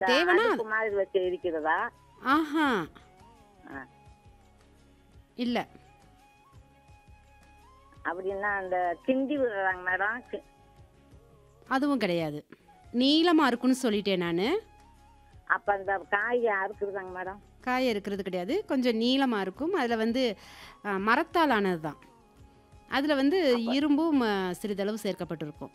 தேவைன்னா அடுப்பு மாதிரி வச்சு இருக்கிறதா ஆஹா ஆ. இல்ல அப்படின்னா அந்த கிண்டி விடுறாங்க மேடம் கி- அதுவும் கிடையாது நீளமா இருக்குன்னு சொல்லிட்டேன் நான் அப்ப அந்த காய் அறுக்குறதாங்க மேடம் காய இருக்கிறது கிடையாது கொஞ்சம் நீளமா இருக்கும் அதில் வந்து ஆ, மரத்தால் ஆனது தான் அதில் வந்து இரும்பும் ஆ, சிறிதளவு சேர்க்கப்பட்டிருக்கும்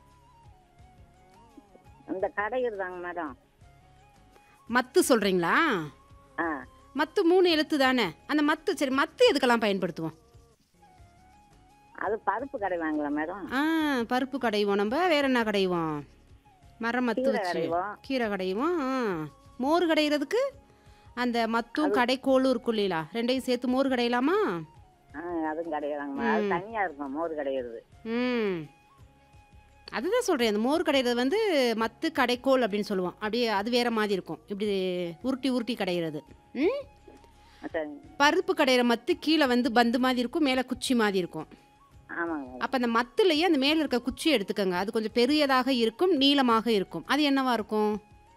இந்த கடையிறதாங்க மேடம் மத்து சொல்றீங்களா ஆ மத்து மூணு எழுத்து தானே அந்த மத்து சரி மத்து எதுக்கெல்லாம் பயன்படுத்துவோம் அது பருப்பு கடைவாங்களா மேடம் ஆ பருப்பு கடைவோம் நம்ம வேற என்ன கடைவோம் மரம் மத்து கீரை வச்சு கடைவோம் கீரை கடைவோம் ஆ. மோர் கடைகிறதுக்கு அந்த மத்தும் கடைக்கோளும் இருக்கும் இல்லையா ரெண்டையும் சேர்த்து மோர் கடையலாமா ஆ அதுவும் கடையிறாங்க மேடம் அது தனியா இருக்கும் மோர் கடையிறது ம் அதுதான் சொல்கிறேன் அந்த மோர் கடையிறது வந்து மத்து கடைக்கோல் அப்படின்னு சொல்லுவோம் அப்படியே அது வேற மாதிரி இருக்கும் இப்படி உருட்டி உருட்டி கடையிறது ம் சரிங்க பருப்பு கடையிற மத்து கீழே வந்து பந்து மாதிரி இருக்கும் மேலே குச்சி மாதிரி இருக்கும் ஆமாங்க மேடம் அப்போ அந்த மத்துலேயே அந்த மேலே இருக்க குச்சி எடுத்துக்கோங்க அது கொஞ்சம் பெரியதாக இருக்கும் நீளமாக இருக்கும் அது என்னவா இருக்கும்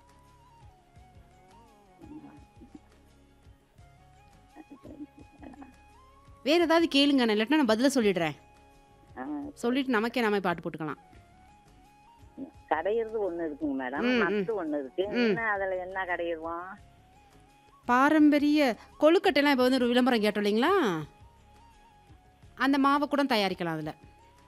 வேற ஏதாவது கேளுங்க நான் இல்லாட்டினா நான் பதில சொல்லிடுறேன் ஆ, சொல்லிட்டு நமக்கே நாம பாட்டு போட்டுக்கலாம் கடையிறது ஒண்ணு இருக்குங்க மேடம் ம், ம். மத்து ஒண்ணு இருக்கு என்ன அதுல என்ன கடையிடுவோம் பாரம்பரிய கொழுக்கட்டைலாம் இப்போ வந்து ஒரு விளம்பரம் கேட்டோம் இல்லைங்களா அந்த மாவை கூட தயாரிக்கலாம் அதில்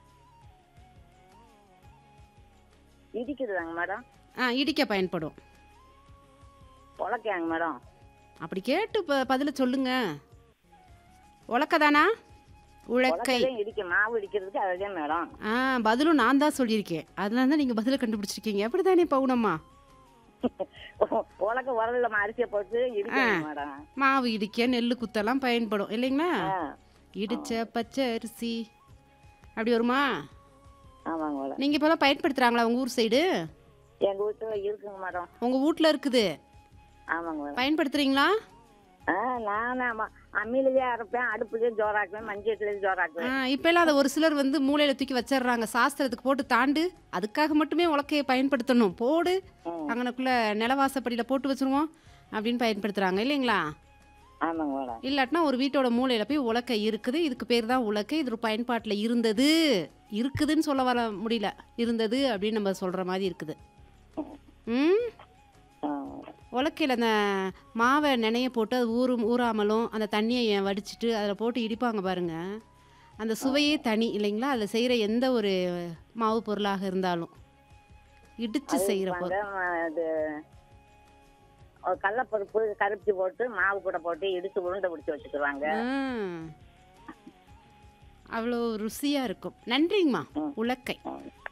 இடிக்குதுதாங்க மேடம் ஆ இடிக்க பயன்படும் உலக்கையாங்க மேடம் அப்படி கேட்டு இப்போ பதில சொல்லுங்க உலக்கதானா உழக்கை உலக்கையும் இடிக்க மாவு இடிக்கிறதுக்கு அதுதான் மேடம் ஆ பதிலும் நான் தான் சொல்லியிருக்கேன் அதனால தான் நீங்கள் பதிலை கண்டுபிடிச்சிருக்கீங்க அப்படி தானே பவுனம்மா உலக்க உரல்ல அரிசியை போட்டு இடிக்கணும் மேடம் மாவு இடிக்க நெல் குத்தெல்லாம் பயன்படும் இல்லைங்களா ஆ, இடிச்ச பச்சை அரிசி அப்படி வருமா ஆமாங்க மேடம் நீங்கள் இப்போலாம் பயன்படுத்துகிறாங்களா உங்கள் ஊர் சைடு எங்க வீட்டுல இருக்குங்க மேடம் உங்கள் வீட்டில் இருக்குது ஆமாங்க மேடம் பயன்படுத்துகிறீங்களா ஆ நான் ஆமா அம்மிலேயே அரைப்பேன் அடுப்புலேயே ஜோராக்குவேன் மஞ்சத்துலேயும் ஜோராக்குவேன் இப்போல்லாம் அதை ஒரு சிலர் வந்து மூளையில் தூக்கி வச்சிடுறாங்க சாஸ்திரத்துக்கு போட்டு தாண்டு அதுக்காக மட்டுமே உலக்கையை பயன்படுத்தணும் போடு ம். அங்கனக்குள்ளே நிலவாசப்படியில் போட்டு வச்சுருவோம் அப்படின்னு பயன்படுத்துகிறாங்க இல்லைங்களா ஆமாங்க மேடம் இல்லாட்டினா ஒரு வீட்டோட மூலையில் போய் உலக்கை இருக்குது இதுக்கு பேர் தான் உலக்கை இது ஒரு பயன்பாட்டில் இருந்தது இருக்குதுன்னு சொல்ல வர முடியல இருந்தது அப்படின்னு நம்ம சொல்கிற மாதிரி இருக்குது ம் ஆ, உலக்கையில் அந்த மாவை நினைய போட்டு அது ஊறும் ஊறாமலும் அந்த தண்ணியை வடிச்சிட்டு அதில் போட்டு இடிப்பாங்க பாருங்க அந்த சுவையே தனி இல்லைங்களா அதில் செய்கிற எந்த ஒரு மாவு பொருளாக இருந்தாலும் இடித்து செய்கிற பொருள் வாங்க, இது ஒரு கடலப்பருப்பு கருப்பி போட்டு மாவு கூட போட்டு இடிச்சு உருண்டை பிடிச்சி வச்சுக்குவாங்க அவ்வளோ ருசியாக இருக்கும் நன்றிங்கம்மா ம். உலக்கை ம்.